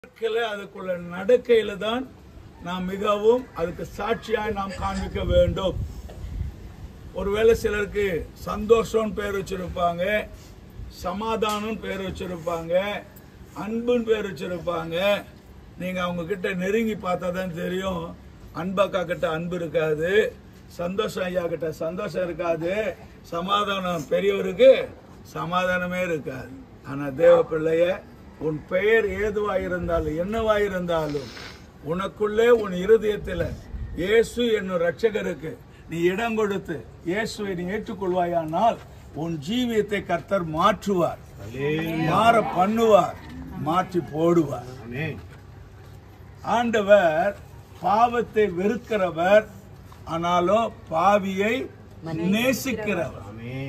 வாழ்க்கையில அதுக்குள்ள நடக்கையில தான் நாம் மிகவும் அதுக்கு சாட்சியாய் நாம் காண்பிக்க வேண்டும் ஒருவேளை சிலருக்கு சந்தோஷம் பேர் வச்சிருப்பாங்க சமாதானம் பேர் வச்சிருப்பாங்க அன்புன்னு பேர் வச்சிருப்பாங்க நீங்க அவங்க கிட்ட நெருங்கி பார்த்தா தான் தெரியும் அன்பக்கா கிட்ட அன்பு இருக்காது சந்தோஷம் ஐயா கிட்ட சந்தோஷம் இருக்காது சமாதானம் பெரியவருக்கு சமாதானமே இருக்காது ஆனா தேவ பிள்ளைய உன் பெயர் ஏதுவாயிருந்தாலும் என்னவாயிருந்தாலும் உனக்குள்ளே உன் இருதயத்தில் இயேசு என்னும் ரட்சகருக்கு நீ இடம் கொடுத்து இயேசுவை நீ ஏற்றுக்கொள்வாயானால் உன் ஜீவியத்தை கர்த்தர் மாற்றுவார் மாற பண்ணுவார் மாற்றி போடுவார் ஆண்டவர் பாவத்தை வெறுக்கிறவர் ஆனாலும் பாவியை நேசிக்கிறவர்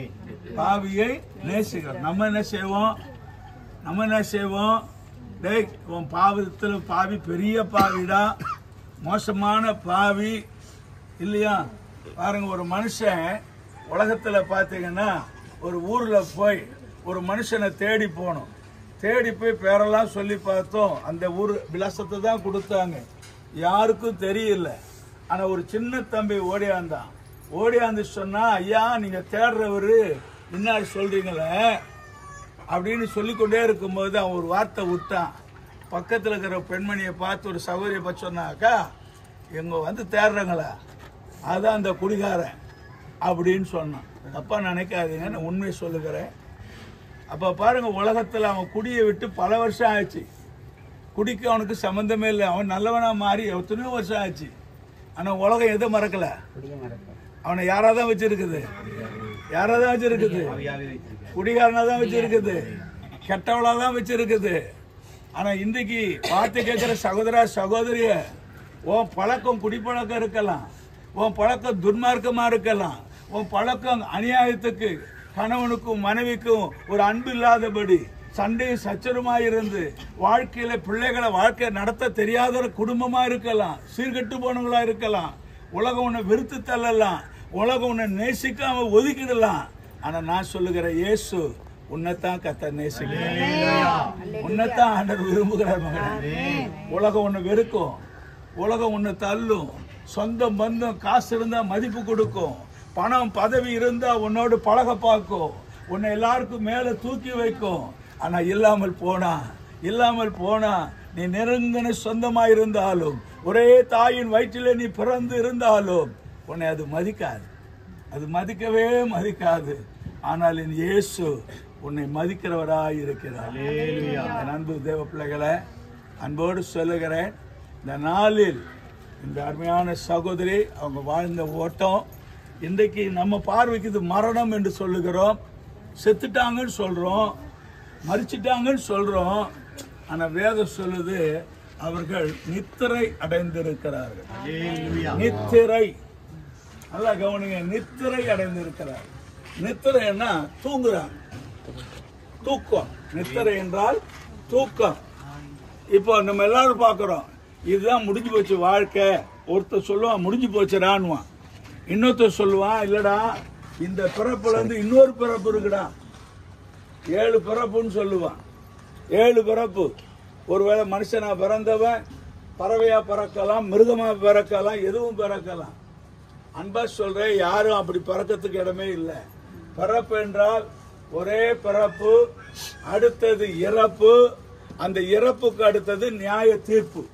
பாவியை நேசிக்கிறவர் நம்ம என்ன செய்வோம் நம்ம என்ன செய்வோம் டேய் உன் பாவத்தில் பாவி பெரிய பாவிடா மோசமான பாவி இல்லையா பாருங்க ஒரு மனுஷன் உலகத்துல பாத்தீங்கன்னா ஒரு ஊர்ல போய் ஒரு மனுஷனை தேடி போனோம் தேடி போய் பேரெல்லாம் சொல்லி பார்த்தோம் அந்த ஊர் விலாசத்தை தான் கொடுத்தாங்க யாருக்கும் தெரியல ஆனா ஒரு சின்ன தம்பி ஓடியாந்தான் ஓடியாந்து சொன்னா ஐயா நீங்க தேடுறவரு இன்னாடி சொல்றீங்களே அப்படின்னு சொல்லிக்கொண்டே இருக்கும்போது அவன் ஒரு வார்த்தை விட்டான் பக்கத்தில் இருக்கிற பெண்மணியை பார்த்து ஒரு சௌகரிய பற்றி சொன்னாக்கா இவங்க வந்து தேடுறாங்களா அதான் அந்த குடிகாரன் அப்படின்னு சொன்னான் தப்பா நினைக்காதீங்க நான் உண்மையை சொல்லுகிறேன் அப்போ பாருங்க உலகத்தில் அவன் குடியை விட்டு பல வருஷம் ஆச்சு குடிக்கு அவனுக்கு சம்மந்தமே இல்லை அவன் நல்லவனா மாறி எத்தனையோ வருஷம் ஆச்சு ஆனால் உலகம் எதை மறக்கல அவனை யாரா தான் வச்சிருக்குது யாரா தான் வச்சிருக்குது குடிகாரனா தான் வச்சிருக்குது கெட்டவளா தான் வச்சிருக்குது ஆனா இன்றைக்கு வார்த்தை கேட்கிற சகோதரா சகோதரிய உன் பழக்கம் குடிப்பழக்கம் இருக்கலாம் உன் பழக்கம் துன்மார்க்கமா இருக்கலாம் உன் பழக்கம் அநியாயத்துக்கு கணவனுக்கும் மனைவிக்கும் ஒரு அன்பு இல்லாதபடி சண்டையும் சச்சரமா இருந்து வாழ்க்கையில பிள்ளைகளை வாழ்க்கை நடத்த தெரியாத ஒரு குடும்பமா இருக்கலாம் சீர்கெட்டு போனவங்களா இருக்கலாம் உலகம் உன்னை வெறுத்து தள்ளலாம் உலகம் உன்னை நேசிக்காம ஒதுக்கிடலாம் ஆனா நான் சொல்லுகிற இயேசு உன்னைத்தான் கத்த நேசிக்கிறேன் உன்னைத்தான் ஆண்டவர் விரும்புகிறார் மகனே உலகம் உன்னை வெறுக்கும் உலகம் உன்னை தள்ளும் சொந்தம் பந்தம் காசு இருந்தா மதிப்பு கொடுக்கும் பணம் பதவி இருந்தா உன்னோடு பழக பார்க்கும் உன்னை எல்லாருக்கும் மேல தூக்கி வைக்கும் ஆனா இல்லாமல் போனா இல்லாமல் போனா நீ நெருங்கின சொந்தமா இருந்தாலும் ஒரே தாயின் வயிற்றிலே நீ பிறந்து இருந்தாலும் உன்னை அது மதிக்காது அது மதிக்கவே மதிக்காது ஆனால் என் இயேசு உன்னை மதிக்கிறவராய் இருக்கிறார் என் அன்பு தேவ பிள்ளைகளை அன்போடு சொல்லுகிறேன் இந்த நாளில் இந்த அருமையான சகோதரி அவங்க வாழ்ந்த ஓட்டம் இன்றைக்கு நம்ம பார்வைக்கு இது மரணம் என்று சொல்லுகிறோம் செத்துட்டாங்கன்னு சொல்றோம் மறிச்சிட்டாங்கன்னு சொல்றோம் ஆனா வேதம் சொல்லுது அவர்கள் நித்திரை அடைந்திருக்கிறார்கள் நித்திரை நல்லா கவனிங்க நித்திரை அடைந்திருக்கிறார் நித்திரைன்னா தூங்குறாங்க தூக்கம் நித்திரை என்றால் தூக்கம் இப்போ நம்ம எல்லாரும் பார்க்குறோம் இதுதான் முடிஞ்சு போச்சு வாழ்க்கை ஒருத்தர் சொல்லுவான் முடிஞ்சு போச்சுடான்வான் இன்னொருத்தர் சொல்லுவான் இல்லடா இந்த பிறப்புல இருந்து இன்னொரு பிறப்பு இருக்குடா ஏழு பிறப்புன்னு சொல்லுவான் ஏழு பிறப்பு ஒருவேளை மனுஷனா பிறந்தவன் பறவையா பிறக்கலாம் மிருகமா பிறக்கலாம் எதுவும் பிறக்கலாம் அன்பா சொல்றேன் யாரும் அப்படி பிறக்கிறதுக்கு இடமே இல்லை பிறப்பு என்றால் ஒரே பிறப்பு அடுத்தது இறப்பு அந்த இறப்புக்கு அடுத்தது நியாய தீர்ப்பு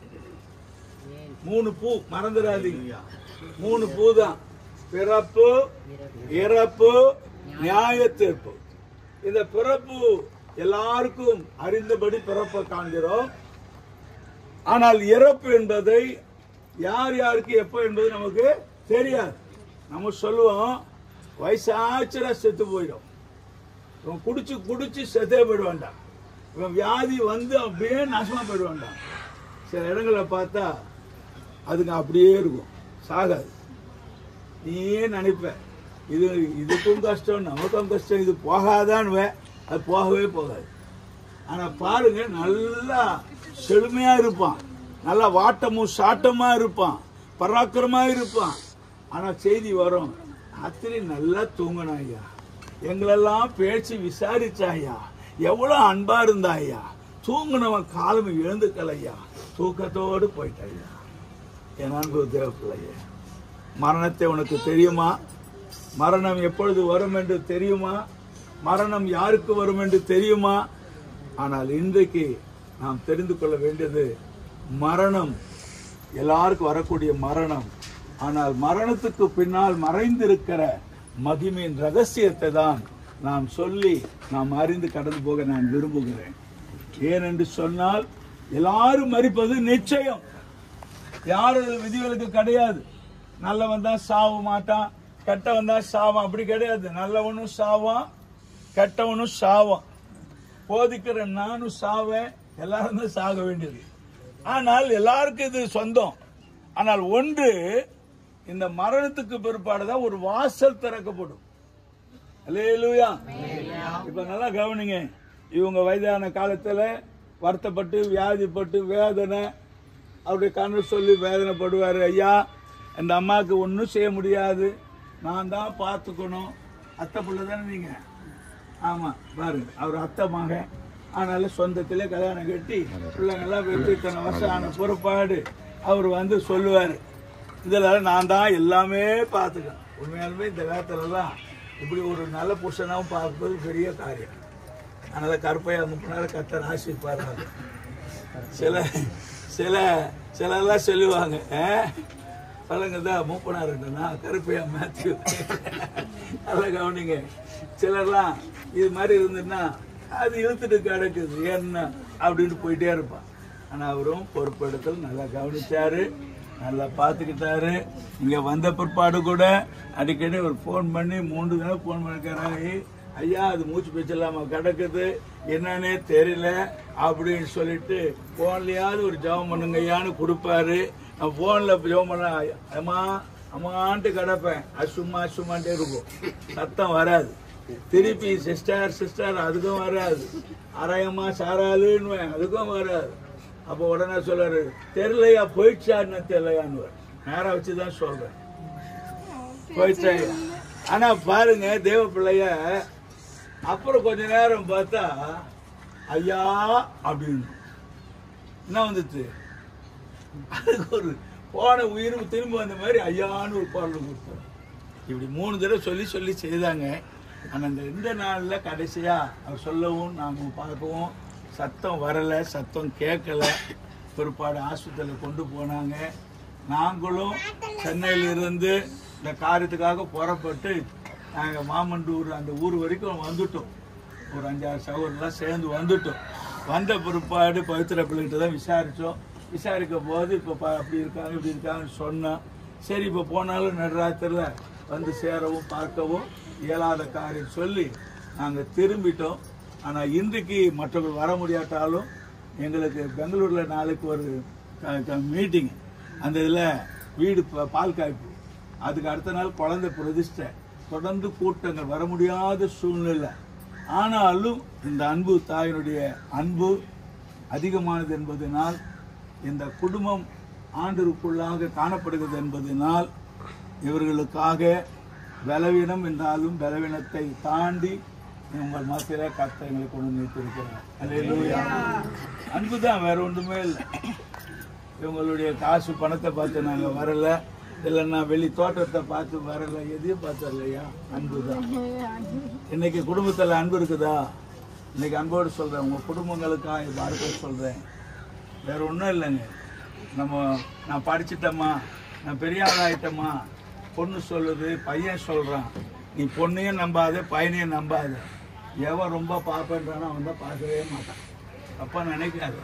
மூணு பூ மறந்துடாதீங்க மூணு பூ தான் பிறப்பு இறப்பு நியாய தீர்ப்பு இந்த பிறப்பு எல்லாருக்கும் அறிந்தபடி பிறப்பை காண்கிறோம் ஆனால் இறப்பு என்பதை யார் யாருக்கு எப்போ என்பது நமக்கு தெரியாது நம்ம சொல்லுவோம் வயசாச்சுனா செத்து போயிடும் இவன் குடிச்சு குடிச்சு செத்தே போயிடுவான்டா இவன் வியாதி வந்து அப்படியே நாசமா போயிடுவான்டா சில இடங்களை பார்த்தா அதுங்க அப்படியே இருக்கும் சாகாது நீயே நினைப்ப இது இதுக்கும் கஷ்டம் நமக்கும் கஷ்டம் இது போகாதான்னு அது போகவே போகாது ஆனா பாருங்க நல்லா செழுமையா இருப்பான் நல்லா வாட்டமும் சாட்டமா இருப்பான் பராக்கிரமா இருப்பான் ஆனா செய்தி வரும் ராத்திரி நல்லா தூங்கணும் ஐயா எங்களெல்லாம் பேச்சு விசாரிச்சாயா எவ்வளவு அன்பா இருந்தாயா தூங்குனவன் காலம் எழுந்துக்கலையா தூக்கத்தோடு போயிட்டாயா என் அன்பு தேவப்பிள்ளைய மரணத்தை உனக்கு தெரியுமா மரணம் எப்பொழுது வரும் என்று தெரியுமா மரணம் யாருக்கு வரும் என்று தெரியுமா ஆனால் இன்றைக்கு நாம் தெரிந்து கொள்ள வேண்டியது மரணம் எல்லாருக்கும் வரக்கூடிய மரணம் ஆனால் மரணத்துக்கு பின்னால் மறைந்திருக்கிற மகிமையின் ரகசியத்தை தான் நாம் சொல்லி நாம் அறிந்து கடந்து போக நான் விரும்புகிறேன் ஏனென்று சொன்னால் எல்லாரும் மறிப்பது நிச்சயம் யாரும் இதுல விதிவிலக்கு கிடையாது நல்லவன் தான் சாவ மாட்டான் கெட்டவன் தான் சாவான் அப்படி கிடையாது நல்லவனும் சாவான் கெட்டவனும் சாவான் போதிக்கிற நானும் சாவேன் எல்லாரும் தான் சாக வேண்டியது ஆனால் எல்லாருக்கும் இது சொந்தம் ஆனால் ஒன்று இந்த மரணத்துக்கு பிற்பாடு தான் ஒரு வாசல் திறக்கப்படும் அல்லேலூயா இப்ப நல்லா கவனிங்க இவங்க வயதான காலத்துல வருத்தப்பட்டு வியாதிப்பட்டு வேதனை அவருடைய கண்ணு சொல்லி வேதனைப்படுவாரு ஐயா இந்த அம்மாவுக்கு ஒன்றும் செய்ய முடியாது நான் தான் பார்த்துக்கணும் அத்தை பிள்ளை தானே நீங்க ஆமா பாருங்க அவர் அத்தை மகன் அதனால சொந்தத்திலே கல்யாணம் கட்டி பிள்ளைங்கெல்லாம் வெற்றி இத்தனை வருஷம் ஆன பொறுப்பாடு அவர் வந்து சொல்லுவார் இதில் நான் தான் எல்லாமே பார்த்துக்கேன் உண்மையாலுமே இந்த காலத்துலலாம் இப்படி ஒரு நல்ல புருஷனாவும் பார்ப்பது பெரிய காரியம் அதனால கருப்பையா முப்பினால கத்தர் ஆசிப்பாரு சில சில சிலர்லாம் சொல்லுவாங்க பழங்க தான் மூப்பனார் இருந்தனா கருப்பையா மேத்யூ நல்லா கவனிங்க சிலர்லாம் இது மாதிரி இருந்துன்னா அது இழுத்துட்டு கிடக்குது என்ன அப்படின்னு போயிட்டே இருப்பான் ஆனா அவரும் பொறுப்பெடுத்தல் நல்லா கவனிச்சாரு நல்லா பார்த்துக்கிட்டாரு இங்க வந்த பிற்பாடு கூட அடிக்கடி ஒரு ஃபோன் பண்ணி மூன்று தடவை ஃபோன் பண்ணிக்கிறாரு ஐயா அது மூச்சு பேச்சு இல்லாம கிடக்குது என்னன்னே தெரியல அப்படின்னு சொல்லிட்டு போன்லயாவது ஒரு ஜெபம் பண்ணுங்க ஐயான்னு கொடுப்பாரு நான் போன்ல ஜெபம் பண்ண அம்மா அம்மான்ட்டு கிடப்பேன் அது சும்மா சும்மான்ட்டே இருக்கும் சத்தம் வராது திருப்பி சிஸ்டர் சிஸ்டர் அதுக்கும் வராது அரையம்மா சாராளுன்னு அதுக்கும் வராது அப்போ உடனே சொல்றாரு தெரியலையா போயிடுச்சான்னு தெரியலையான்னு நேரம் வச்சுதான் சொல்றேன் போயிடுச்சாயா ஆனா பாருங்க தேவ பிள்ளைய அப்புறம் கொஞ்ச நேரம் பார்த்தா ஐயா அப்படின்னு என்ன வந்துச்சு அதுக்கு ஒரு போன உயிர் திரும்ப வந்த மாதிரி ஐயான்னு ஒரு பாடல் கொடுத்தாரு இப்படி மூணு தடவை சொல்லி சொல்லி செய்தாங்க ஆனா இந்த இந்த நாள்ல கடைசியா அவர் சொல்லவும் நாங்க பார்க்கவும் சத்தம் வரல சத்தம் கேட்கல பிற்பாடு ஆஸ்பத்திரியில் கொண்டு போனாங்க நாங்களும் சென்னையில இருந்து இந்த காரியத்துக்காக புறப்பட்டு நாங்க மாமண்டூர் அந்த ஊர் வரைக்கும் வந்துட்டோம் ஒரு அஞ்சாறு சகோதரெல்லாம் சேர்ந்து வந்துட்டோம் வந்த பிற்பாடு பவித்திர பிள்ளைகிட்ட தான் விசாரிச்சோம் விசாரிக்க போது இப்போ ப- அப்படி இருக்காங்க இப்படி இருக்காங்கன்னு சொன்னோம் சரி இப்போ போனாலும் நடுராத்திரில் வந்து சேரவும் பார்க்கவும் இயலாத காரியம் சொல்லி நாங்கள் திரும்பிட்டோம் ஆனால் இன்றைக்கு மற்றவர்கள் வர முடியாட்டாலும் எங்களுக்கு பெங்களூரில் நாளைக்கு ஒரு மீட்டிங் அந்த இதில் வீடு ப- பால் காய்ப்பு அதுக்கு அடுத்த நாள் குழந்தை பிரதிஷ்டை தொடர்ந்து கூட்டங்கள் வர முடியாத சூழ்நிலை ஆனாலும் இந்த அன்பு தாயினுடைய அன்பு அதிகமானது என்பதனால் இந்த குடும்பம் ஆண்டிற்குள்ளாக காணப்படுகிறது என்பதனால் இவர்களுக்காக பலவீனம் என்றாலும் பலவீனத்தை தாண்டி உங்கள் மத்தியில கத்த எங்களை கொண்டு நிறுத்திருக்கிறார் அல்லேலூயா அன்பு தான் வேற ஒன்றுமே இல்லை இவங்களுடைய காசு பணத்தை பார்த்து நாங்கள் வரல இல்லைன்னா வெளி தோட்டத்தை பார்த்து வரல எதையும் பார்த்து வரலையா அன்பு தான் இன்னைக்கு குடும்பத்தில் அன்பு இருக்குதா இன்னைக்கு அன்போடு சொல்கிறேன் உங்கள் குடும்பங்களுக்காக பார்க்க சொல்கிறேன் வேற ஒன்றும் இல்லைங்க நம்ம நான் படிச்சிட்டேம்மா நான் பெரிய ஆள் ஆயிட்டேம்மா பொண்ணு சொல்லுது பையன் சொல்கிறான் நீ பொண்ணையும் நம்பாத பையனையும் நம்பாத எவன் ரொம்ப பார்ப்பேன்றானோ அவன் தான் பார்க்கவே மாட்டான் அப்பா நினைக்காத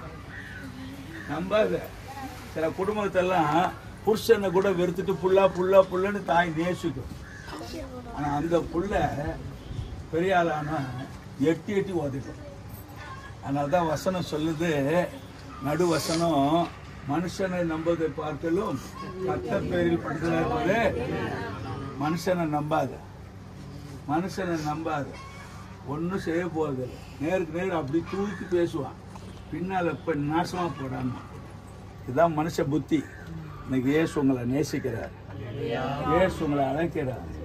நம்பாத சில குடும்பத்தெல்லாம் புருஷனை கூட வெறுத்துட்டு புல்லா புல்லா புல்லன்னு தாய் நேசிக்கும் ஆனா அந்த புள்ள பெரிய ஆளானா எட்டி எட்டி உதைக்கும் அதனால தான் வசனம் சொல்லுது நடு வசனம் மனுஷனை நம்பதை பார்க்கலும் கத்த பேரில் படுத்தது மனுஷனை நம்பாத மனுஷனை நம்பாத ஒன்றும் செய்ய போறதில்லை நேருக்கு நேர் அப்படி தூக்கி பேசுவான் பின்னால் இப்போ நாசமாக போடாம இதுதான் மனுஷ புத்தி இன்னைக்கு இயேசு உங்களை நேசிக்கிறார் இயேசு உங்களை அழைக்கிறார்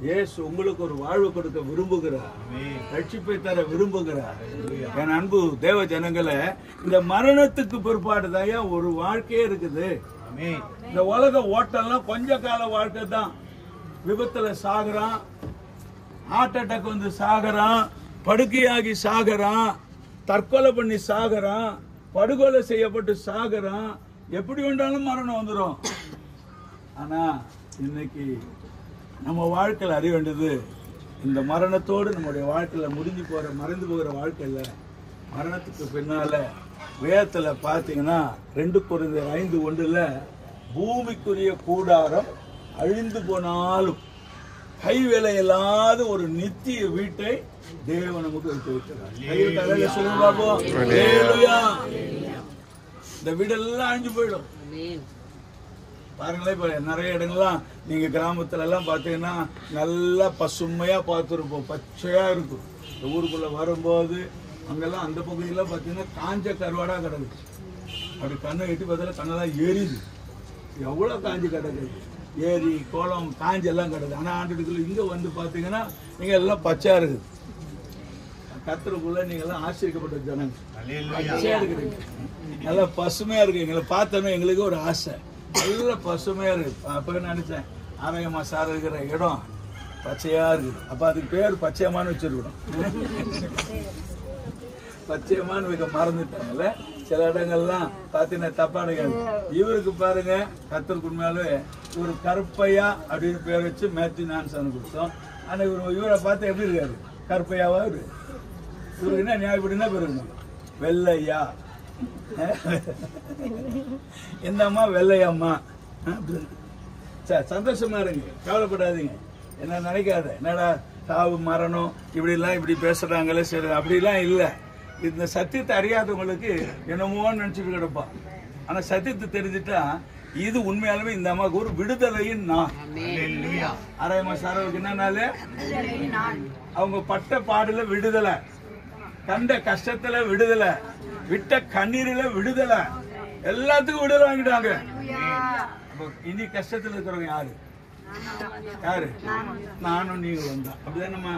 இயேசு உங்களுக்கு ஒரு வாழ்வு கொடுக்க விரும்புகிறார் ரட்சிப்பை தர விரும்புகிறார் என் அன்பு தேவ ஜனங்களே இந்த மரணத்துக்கு பிற்பாடு தான் ஒரு வாழ்க்கையே இருக்குது இந்த உலக ஓட்டம்லாம் கொஞ்ச கால வாழ்க்கை தான் விபத்துல சாகுறான் ஹார்ட் அட்டாக் வந்து சாகுறான் படுக்கையாகி சாகுறான் தற்கொலை பண்ணி சாகுறான் படுகொலை செய்யப்பட்டு சாகுறான் எப்படி வேண்டாலும் மரணம் வந்துடும் ஆனா இன்னைக்கு நம்ம வாழ்க்கையில் அறிய வேண்டியது இந்த மரணத்தோடு நம்முடைய வாழ்க்கையில முடிஞ்சு போற மறைந்து போகிற வாழ்க்கையில மரணத்துக்கு பின்னால வேதத்துல பார்த்தீங்கன்னா ரெண்டு குறைந்த ஐந்து ஒன்றுல பூமிக்குரிய கூடாரம் அழிந்து போனாலும் கைவேலை இல்லாத ஒரு நித்திய வீட்டை தேவன் நமக்கு வைத்து வைக்கிறார் கையை தலையில சொல்லுங்க பாப்போம் ஹalleluya. இந்த வீடெல்லாம் அழிஞ்சு போயிடும் பாருங்களேன் இப்போ நிறைய இடங்கள்லாம் நீங்க கிராமத்துல எல்லாம் பார்த்தீங்கன்னா நல்லா பசுமையா பார்த்துருப்போம் பச்சையா இருக்கும் இந்த ஊருக்குள்ள வரும்போது அங்கெல்லாம் அந்த பகுதியெல்லாம் பார்த்தீங்கன்னா காஞ்ச கருவாடா கிடக்குது அப்படி கண்ணை எட்டி பார்த்தால கண்ணெல்லாம் எரியுது எவ்வளோ காஞ்சி கிடக்குது ஏரி குளம் காஞ்சி எல்லாம் கிடக்குது ஆனால் ஆண்டுக்குள்ள இங்கே வந்து பார்த்தீங்கன்னா இங்கே எல்லாம் பச்சையா இருக்குது கத்தருக்குள்ள நீங்க எல்லாம் ஆச்சரிக்கப்பட்ட ஜனங்க பச்சையா இருக்கிறீங்க நல்லா பசுமையா இருக்கு எங்களை பார்த்தோன்னே எங்களுக்கு ஒரு ஆசை நல்ல பசுமையா இருக்கு அப்ப நினைச்சேன் ஆரோக்கியமா சார் இருக்கிற இடம் பச்சையா இருக்குது அப்ப அதுக்கு பேர் பச்சையமான்னு வச்சிருக்கணும் பச்சையமான்னு வைக்க மறந்துட்டாங்கல்ல சில இடங்கள்லாம் பார்த்தீங்கன்னா தப்பா நினைக்காது இவருக்கு பாருங்க கத்தருக்கு உண்மையாலே இவர் கருப்பையா அப்படின்னு பேர் வச்சு மேத்யூ நான்சன் கொடுத்தோம் ஆனா இவர் இவரை பார்த்து எப்படி இருக்காரு கருப்பையாவா இவரு இவருக்கு என்ன நியாயப்படினா பெருங்க வெள்ளையா இந்த அம்மா வெள்ளையம்மா சரி சந்தோஷமா இருங்க கவலைப்படாதீங்க என்ன நினைக்காத என்னடா சாவு மரணம் இப்படி எல்லாம் இப்படி பேசுறாங்களே சரி அப்படிலாம் இல்லை இந்த சத்தியத்தை அறியாதவங்களுக்கு என்னமோ நினைச்சிட்டு கிடப்பான் ஆனா சத்தியத்தை தெரிஞ்சுட்டா இது உண்மையாலுமே இந்த அம்மாவுக்கு ஒரு விடுதலையின் நான் அரையம்மா சாரவுக்கு என்ன நாள் அவங்க பட்ட பாடுல விடுதலை கண்ட கஷ்டத்துல விடுதலை விட்ட கண்ணீரில விடுதலை எல்லாத்துக்கும் விடுதலை வாங்கிட்டாங்க அப்ப இனி கஷ்டத்துல இருக்கிறவங்க யாரு யாரு நானும் நீங்களும் தான் அப்படிதானம்மா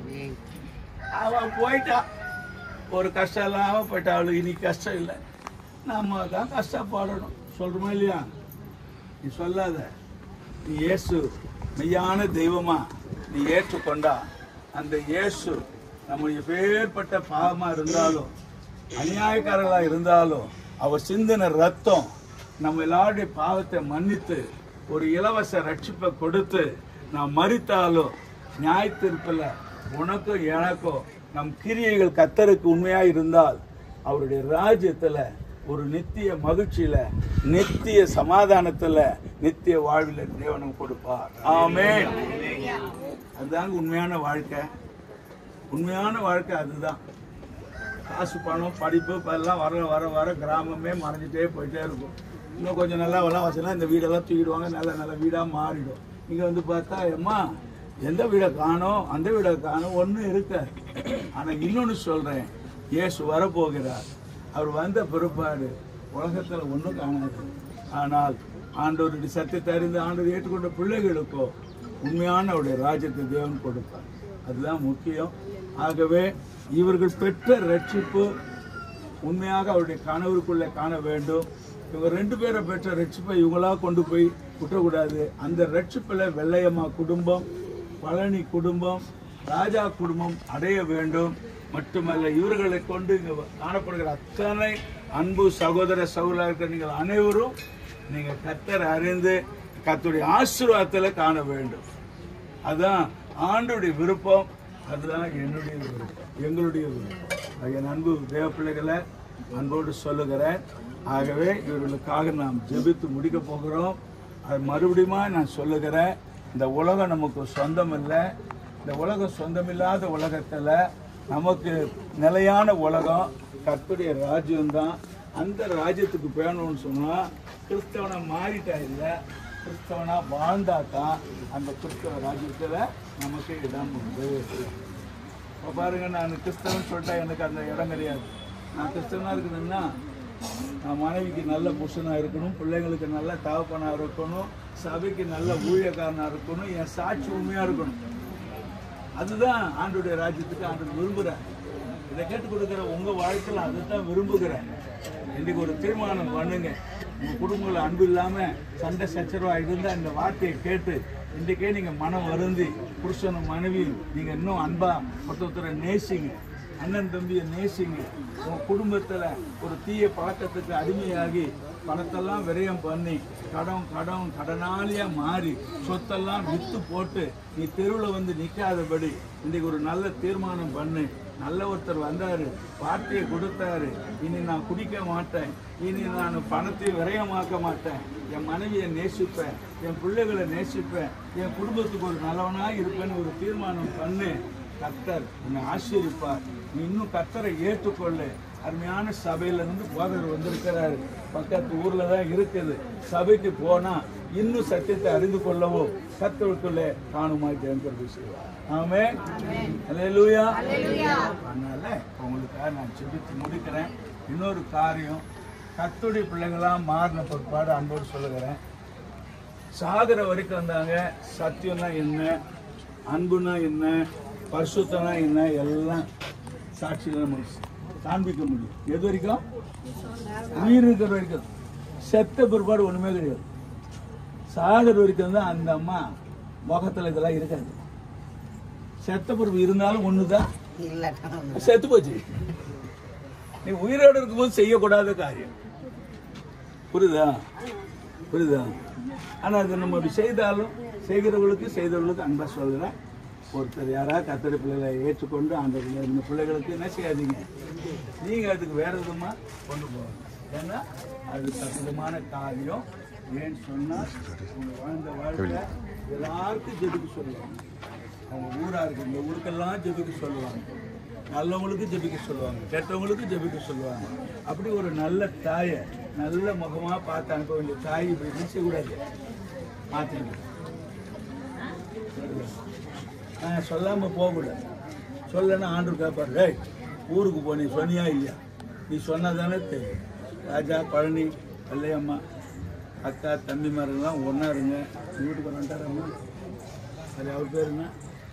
அவ போயிட்டா ஒரு கஷ்டம் இல்லாம போயிட்டா அவளுக்கு இனி கஷ்டம் இல்லை நாம தான் கஷ்டப்படணும் சொல்றோமா இல்லையா நீ சொல்லாத நீ இயேசு மெய்யான தெய்வமா நீ ஏற்றுக்கொண்டா அந்த இயேசு நம்முடைய பேர்பட்ட பாவமா இருந்தாலும் அநியாயக்காரர்களா இருந்தாலும் அவர் சிந்தின ரத்தம் நம்ம எல்லாருடைய பாவத்தை மன்னித்து ஒரு இலவச ரட்சிப்பை கொடுத்து நாம் மறித்தாலும் நியாய தீர்ப்பில் உனக்கும் எனக்கும் நம் கிரியைகள் கத்தருக்கு உண்மையா இருந்தால் அவருடைய ராஜ்யத்துல ஒரு நித்திய மகிழ்ச்சியில நித்திய சமாதானத்துல நித்திய வாழ்வில் தேவனும் கொடுப்பார் ஆமென் அதுதாங்க உண்மையான வாழ்க்கை உண்மையான வாழ்க்கை அதுதான் காசு பணம் படிப்பு இப்ப எல்லாம் வர வர வர கிராமமே மறைஞ்சிட்டே போயிட்டே இருக்கும் இன்னும் கொஞ்சம் நல்லா வளம் வச்சுனா இந்த வீடெல்லாம் தூக்கிடுவாங்க நல்ல நல்ல வீடாக மாறிடும் இங்கே வந்து பார்த்தா அம்மா எந்த வீடை காணோம் அந்த வீடை காணோம் ஒன்றும் இருக்க ஆனால் இன்னொன்று சொல்கிறேன் இயேசு வரப்போகிறார் அவர் வந்த பிற்பாடு உலகத்தில் ஒன்றும் காணாது ஆனால் ஆண்டவருடைய சத்தியத்தை அறிந்து ஆண்டவர் ஏற்றுக்கொண்ட பிள்ளைகளுக்கோ உண்மையான அவருடைய ராஜ்யத்தை தேவன் கொடுப்பார் அதுதான் முக்கியம் ஆகவே இவர்கள் பெற்ற ரட்சிப்பு உண்மையாக அவருடைய கணவருக்குள்ளே காண வேண்டும் இவங்க ரெண்டு பேரை பெற்ற ரட்சிப்பை இவங்களா கொண்டு போய் விட்டக்கூடாது அந்த ரட்சிப்பில் வெள்ளையம்மா குடும்பம் பழனி குடும்பம் ராஜா குடும்பம் அடைய வேண்டும் மட்டுமல்ல இவர்களை கொண்டு இங்க காணப்படுகிற அத்தனை அன்பு சகோதர சகோதரர்கள் நீங்கள் அனைவரும் நீங்க கத்தர் அறிந்து கத்துடைய ஆசீர்வாதத்தில் காண வேண்டும் அதான் ஆண்டுடைய விருப்பம் அதுதான் என்னுடைய விருப்பம் எங்களுடைய விருப்பம் என் அன்பு தேவ பிள்ளைகளை அன்போடு சொல்லுகிறேன் ஆகவே இவர்களுக்காக நாம் ஜெபித்து முடிக்க போகிறோம் அது மறுபடியும் நான் சொல்லுகிறேன் இந்த உலகம் நமக்கு சொந்தம் இல்லை இந்த உலகம் சொந்தமில்லாத உலகத்தில் நமக்கு நிலையான உலகம் கர்த்தருடைய ராஜ்யம்தான் அந்த ராஜ்யத்துக்கு போகணும்னு சொன்னால் கிறிஸ்தவனை மாறிட்டா இல்லை கிறிஸ்தவனா வாழ்ந்தா தான் அந்த கிறிஸ்தவ ராஜ்யத்தில் நமக்கு இடம் உண்டு இப்போ பாருங்க நான் கிறிஸ்தவன் சொல்லிட்டா எனக்கு அந்த இடம் கிடையாது நான் கிறிஸ்தவனாக இருக்கணும்னா நான் மனைவிக்கு நல்ல புருஷனாக இருக்கணும் பிள்ளைங்களுக்கு நல்ல தகப்பனாக இருக்கணும் சபைக்கு நல்ல ஊழியக்காரனா இருக்கணும் என் சாட்சி உண்மையா இருக்கணும் அதுதான் ஆண்டுடைய ராஜ்யத்துக்கு ஆண்டு விரும்புகிறேன் இதை கேட்டு கொடுக்குற உங்க வாழ்க்கையில அதைத்தான் விரும்புகிறேன் இன்னைக்கு ஒரு தீர்மானம் பண்ணுங்க உங்க குடும்பங்கள் அன்பு இல்லாம சண்டை சச்சரவா இருந்தா இந்த வார்த்தையை கேட்டு இன்றைக்கே நீங்க மனம் வருந்தி புருஷனும் மனைவியும் நீங்க இன்னும் அன்பா ஒருத்தரை நேசிங்க அண்ணன் தம்பியை நேசிங்க உங்க குடும்பத்துல ஒரு தீய பழக்கத்துக்கு அடிமையாகி பணத்தெல்லாம் விரயம் பண்ணி கடன் கடன் கடனாளியா மாறி சொத்தெல்லாம் வித்து போட்டு நீ தெருவில் வந்து நிக்காதபடி இன்னைக்கு ஒரு நல்ல தீர்மானம் பண்ணு நல்ல ஒருத்தர் வந்தாரு பார்ட்டியை கொடுத்தாரு இனி நான் குடிக்க மாட்டேன் இனி நான் பணத்தை விரயமாக்க மாட்டேன் என் மனைவியை நேசிப்பேன் என் பிள்ளைகளை நேசிப்பேன் என் குடும்பத்துக்கு ஒரு நல்லவனா இருப்பேன்னு ஒரு தீர்மானம் பண்ணு கர்த்தர் உன்னை ஆசீர்விப்பார் நீ இன்னும் கர்த்தரை ஏற்றுக்கொள்ளு அருமையான சபையில இருந்து போதர் வந்திருக்கிறாரு பக்கத்து ஊர்ல தான் இருக்குது சபைக்கு போனா இன்னும் சத்தியத்தை அறிந்து கொள்ளவோ கர்த்தருக்குள்ளே காணுமாய் தேர்ந்தெடுப்பு செய்வார் ஆமே அல்லேலூயா அதனால உங்களுக்காக நான் செபித்து முடிக்கிறேன் இன்னொரு காரியம் கர்த்தருடைய பிள்ளைகளா மாறின பிற்பாடு அன்போடு சொல்லுகிறேன் சாகர வரைக்கும் வந்தாங்க சத்தியம்னா என்ன அன்புனா என்ன பரிசுத்தனா என்ன எல்லாம் சாட்சியில முடிச்சு காண்பிக்க முடியும் எது வரைக்கும் உயிர் இருக்கிற வரைக்கும் செத்த பிற்பாடு ஒண்ணுமே கிடையாது சாகர வரைக்கும் தான் அந்த அம்மா முகத்துல இதெல்லாம் இருக்காது செத்த பிறகு இருந்தாலும் ஒண்ணுதான் செத்து போச்சு நீ உயிரோடு இருக்கும்போது செய்யக்கூடாத காரியம் புரியுதா புரியுதா ஆனா அது நம்ம அப்படி செய்தாலும் செய்கிறவர்களுக்கு செய்தவர்களுக்கு அன்பா சொல்கிறேன் ஒருத்தர் யாராவது கத்தரி பிள்ளைகளை ஏற்றுக்கொண்டு அந்த இந்த பிள்ளைகளுக்கு என்ன செய்யாதீங்க நீங்க அதுக்கு வேற விதமா கொண்டு போகணும் ஏன்னா அது சத்தியமான காரியம் ஏன்னு சொன்னா உங்க வாழ்ந்த வாழ்க்கை எல்லாருக்கும் ஜெபிக்க சொல்லுவாங்க அவங்க ஊரா இருக்கு இந்த ஊருக்கெல்லாம் ஜெபிக்க சொல்லுவாங்க நல்லவங்களுக்கு ஜெபிக்க சொல்லுவாங்க கெட்டவங்களுக்கு ஜெபிக்க சொல்லுவாங்க அப்படி ஒரு நல்ல தாயை நல்ல முகமா பார்த்து அனுப்ப வேண்டிய தாய் இப்படி நிச்சயக்கூடாது மாத்திருங்க நான் சொல்லாம போகக்கூடாது சொல்லனா ஆண்டு கேட்பாரு டேய் ஊருக்கு போ நீ சொன்னியா இல்லையா நீ சொன்னதானே தெரியும் ராஜா பழனி வெள்ளையம்மா அக்கா தம்பி மாதிரிலாம் ஒன்றா இருங்க உங்க வீட்டுக்கு வந்துட்டாரம்மா அது அவர் பேர் என்ன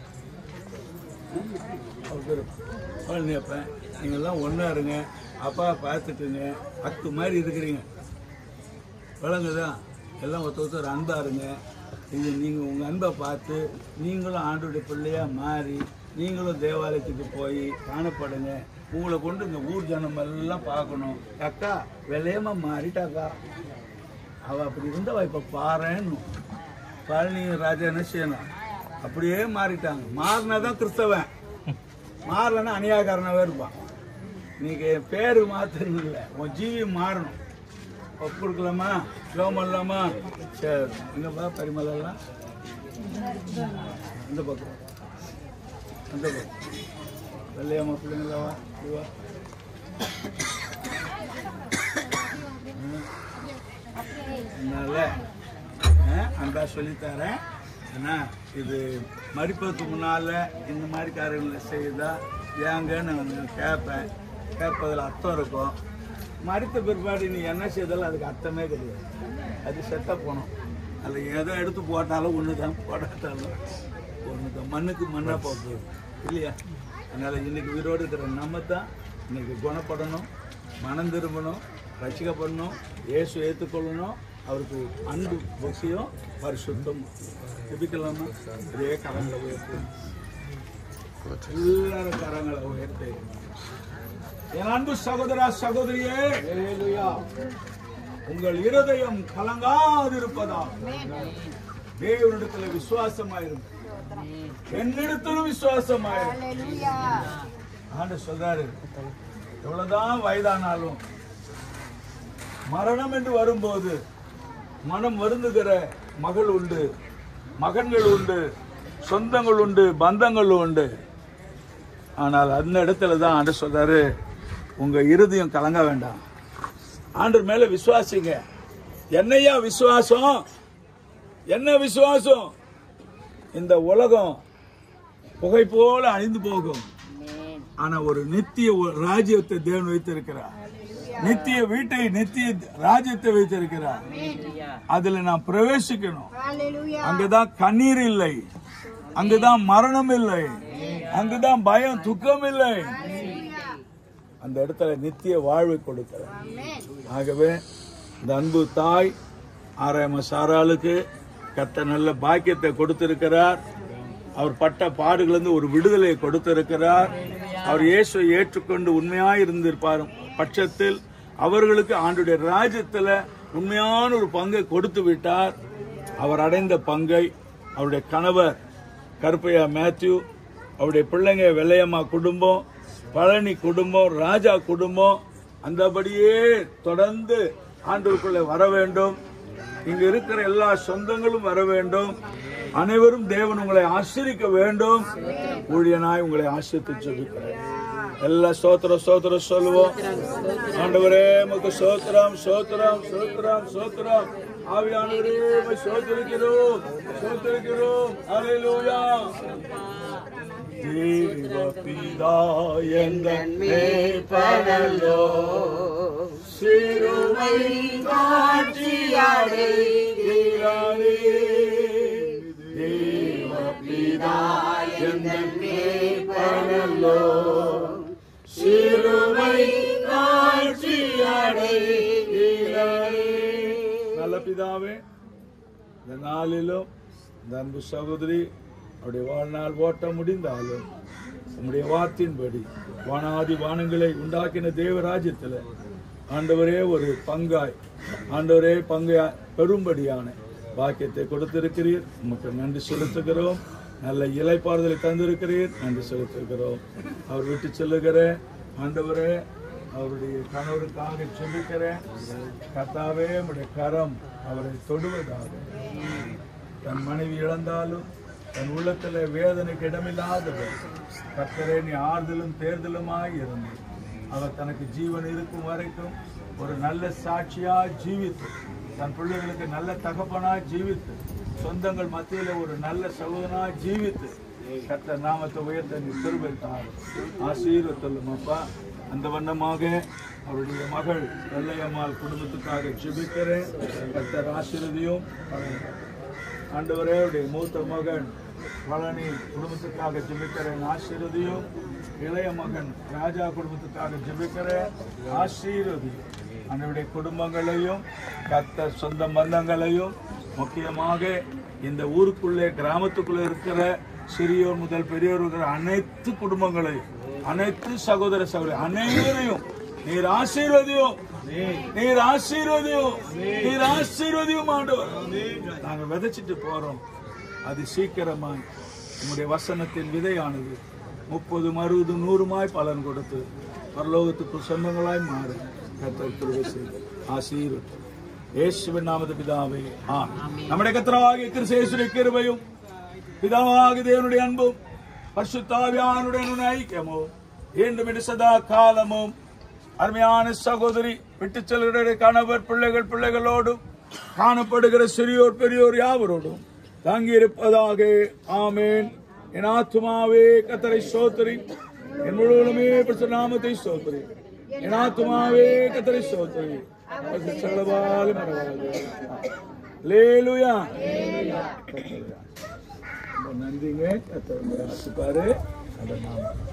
அவர் பேர் பழனியப்பன் நீங்கள்லாம் ஒன்றா இருங்க அப்பா பார்த்துட்டுங்க அக்கு மாதிரி இருக்கிறீங்க விளங்குதா எல்லாம் ஒருத்தர் ஒருத்தர் அன்பா இருங்க இது நீங்கள் உங்கள் அன்பை பார்த்து நீங்களும் ஆண்டோடைய பிள்ளையா மாறி நீங்களும் தேவாலயத்துக்கு போய் காணப்படுங்க உங்களை கொண்டு இந்த ஊர் ஜனம் எல்லாம் பார்க்கணும் அக்கா விலையமா மாறிட்டாக்கா அவ அப்படி இருந்தவ இப்ப பாருன்னு பழனி ராஜா என்ன செய்யணும் அப்படியே மாறிட்டாங்க மாறினாதான் கிறிஸ்தவன் மாறலன்னா அநியாயக்காரனாவே இருப்பான் இன்னைக்கு பேரு மாத்தணும் இல்லை உன் ஜீவி மாறணும் ஒப்பு கொடுக்கலாமா ஜோம் பண்ணலாமா சரி எங்கப்பா பரிமளெல்லாம் இந்த பக்கம் அந்த பக்கம் வெள்ளையம்மா பிள்ளைங்களா இதுவா அதனால அஹ், அன்பா சொல்லித்தரேன் ஏன்னா இது மடிப்பதுக்கு முன்னால இந்த மாதிரி காரியங்களை செய்தா ஏங்கன்னு நான் கேட்பேன் கேட்பதில் அர்த்தம் இருக்கும் மடித்த பிற்பாடு நீ என்ன செய்தாலும் அதுக்கு அர்த்தமே கிடையாது அது செத்த போனோம் அதில் எதை எடுத்து போட்டாலும் ஒன்று தான் போடாட்டாலும் ஒன்று தான் மண்ணுக்கு மண்ணாக போகுது இல்லையா அதனால் இன்னைக்கு உயிரோடு இருக்கிற நம்ம தான் இன்னைக்கு குணப்படணும் மனம் திரும்பணும் ரசிக்கப்படணும் இயேசு ஏற்றுக்கொள்ளணும் அவருக்கு அன்பு விஷயம் பரிசுத்தம் ஜெபிக்கலாமா இதே கரங்களை உயர்த்து எல்லாரும் கரங்களை உயர்த்து என் அன்பு சகோதரா சகோதரியே உங்கள் இருதயம் கலங்காதிருப்பதா தேவனிடத்துல விசுவாசமாயிரும் என்னிடத்திலும் விசுவாசமாயிரும் ஆண்டு சொல்றாரு எவ்வளவுதான் வயதானாலும் மரணம் என்று வரும்போது மனம் வருந்துகிற மகள் உண்டு மகன்கள் உண்டு சொந்தங்கள் உண்டு பந்தங்கள் உண்டு ஆனால் அந்த இடத்துல தான் ஆண்டு சொல்றாரு உங்க இருதயம் கலங்க வேண்டாம் ஆண்டு மேல விசுவாசிங்க என்னையா விசுவாசம் என்ன விசுவாசம் இந்த உலகம் புகை போல அழிந்து போகும் ஆனா ஒரு நித்திய ஒரு ராஜ்யத்தை தேவன் வைத்திருக்கிறார் நித்திய வீட்டை நித்திய ராஜ்யத்தை வைத்திருக்கிறார் அதுல நான் பிரவேசிக்கணும் அங்கதான் கண்ணீர் இல்லை அங்குதான் மரணம் இல்லை அங்குதான் பயம் துக்கம் இல்லை அந்த இடத்துல நித்திய வாழ்வை கொடுக்கிறார் ஆகவே இந்த அன்பு தாய் ஆறாயிரம் சாராளுக்கு கத்த நல்ல பாக்கியத்தை கொடுத்திருக்கிறார் அவர் பட்ட பாடுகளிலிருந்து ஒரு விடுதலையை கொடுத்திருக்கிறார் அவர் இயேசுவை ஏற்றுக்கொண்டு உண்மையாய் இருந்திருப்பார் பட்சத்தில் அவர்களுக்கு ஆண்டுடைய ராஜ்யத்துல உண்மையான ஒரு பங்கை கொடுத்து விட்டார் அவர் அடைந்த பங்கை அவருடைய கணவர் கருப்பையா மேத்யூ அவருடைய பிள்ளைங்க வெள்ளையம்மா குடும்பம் பழனி குடும்பம் ராஜா குடும்பம் அந்தபடியே தொடர்ந்து ஆண்டுக்குள்ளே வர வேண்டும் இங்க இருக்கிற எல்லா சொந்தங்களும் வர வேண்டும் அனைவரும் தேவன் உங்களை ஆசிரிக்க வேண்டும் ஊழியனாய் உங்களை ஆசிரித்து ஜெபிக்கிறேன் எல்லா சோத்திரம் சோத்திரம் சொல்லுவோம் ஆண்டவரே உமக்கு சோத்திரம் சோத்திரம் சோத்திரம் சோத்திரம் ஆவியானவரே உம்மை சோத்திருக்கிறோம் சோத்திருக்கிறோம் அல்லேலூயா தேவ பிதா எங்கள் மேய்ப்பனல்லோ சிறுமை காட்சியடைகிறாரே தேவ பிதா எங்கள் மேய்ப்பனல்லோ சிறுமை காட்சியடைகிறாரே நல்ல பிதாவே இந்த நாளிலும் இந்த அன்பு சகோதரி அவருடைய வாழ்நாள் ஓட்ட முடிந்தாலும் உம்முடைய வார்த்தையின்படி வானாதி வானங்களை உண்டாக்கின தேவராஜ்யத்தில் ஆண்டவரே ஒரு பங்காய் ஆண்டவரே பங்கா பெரும்படியான பாக்கியத்தை கொடுத்திருக்கிறீர் உமக்கு நன்றி செலுத்துகிறோம் நல்ல இலைப்பாறுதலை தந்திருக்கிறீர் நன்றி செலுத்துகிறோம் அவர் விட்டு செல்லுகிற ஆண்டவரே அவருடைய கணவருக்காக செல்லுகிறேன் கத்தாவே உம்முடைய கரம் அவரை தொடுவதாக தன் மனைவி இழந்தாலும் தன் உள்ளத்துல வேதனைக்கு இடமில்லாதவர் கர்த்தரே நீ ஆறுதலும் தேர்தலுமாய் இருந்து அவர் தனக்கு ஜீவன் இருக்கும் வரைக்கும் ஒரு நல்ல சாட்சியா ஜீவித்து தன் பிள்ளைகளுக்கு நல்ல தகப்பனா ஜீவித்து சொந்தங்கள் மத்தியில ஒரு நல்ல சகோதரனா ஜீவித்து கர்த்தர் நாமத்தை உயர்த்த நீ திருவிட்டார் ஆசீர்வத்தல்லும் அப்பா அந்த வண்ணமாக அவருடைய மகள் வெள்ளையம்மாள் குடும்பத்துக்காக ஜெபிக்கிறேன் கர்த்தர் ஆசீர்வதியும் ஆண்டவரே அவருடைய மூத்த மகன் பழனி குடும்பத்துக்காக ஜெபிக்கிறேன் ஆசீர்வதியும் இளைய மகன் ராஜா குடும்பத்துக்காக ஜெபிக்கிறேன் ஆசீர்வதியும் அவனுடைய குடும்பங்களையும் கத்த சொந்த பந்தங்களையும் முக்கியமாக இந்த ஊருக்குள்ளே கிராமத்துக்குள்ளே இருக்கிற சிறியோர் முதல் பெரியோர் இருக்கிற அனைத்து குடும்பங்களையும் அனைத்து சகோதர சகோதரி அனைவரையும் நீர் ஆசீர்வதியும் நீர் ஆசீர்வதியும் நீர் ஆசீர்வதியும் ஆண்டவர் நாங்க விதைச்சிட்டு போறோம் அது சீக்கிரமாய் உம்முடைய வசனத்தின் விதையானது முப்பது அறுபது நூறுமாய் பலன் கொடுத்து பரலோகத்துக்கு சொந்தங்களாய் மாறு கர்த்தர் கிருபை செய்து ஆசீர்வதியும் இயேசுவின் நாமது பிதாவே ஆ நம்முடைய கத்திரவாகிய கிறிஸ்தேசுடைய கிருபையும் பிதாவாகிய தேவனுடைய அன்பும் பரிசுத்தாவியானுடைய ஐக்கியமோ என்றும் இனி சதா காலமும் அருமையான சகோதரி விட்டு செல்கிற கணவர் பிள்ளைகள் பிள்ளைகளோடும் காணப்படுகிற சிறியோர் பெரியோர் யாவரோடும் தங்கியிருப்பதாக ஆமேன் என் ஆத்துமாவே கத்தரை சோதரி என் முழுவதுமே பிரச நாமத்தை சோதரி என் ஆத்துமாவே கத்தரை சோதரி சகலபாலும் லேலுயா நன்றிங்க கத்தர் ஆசிப்பாரு அதை நாம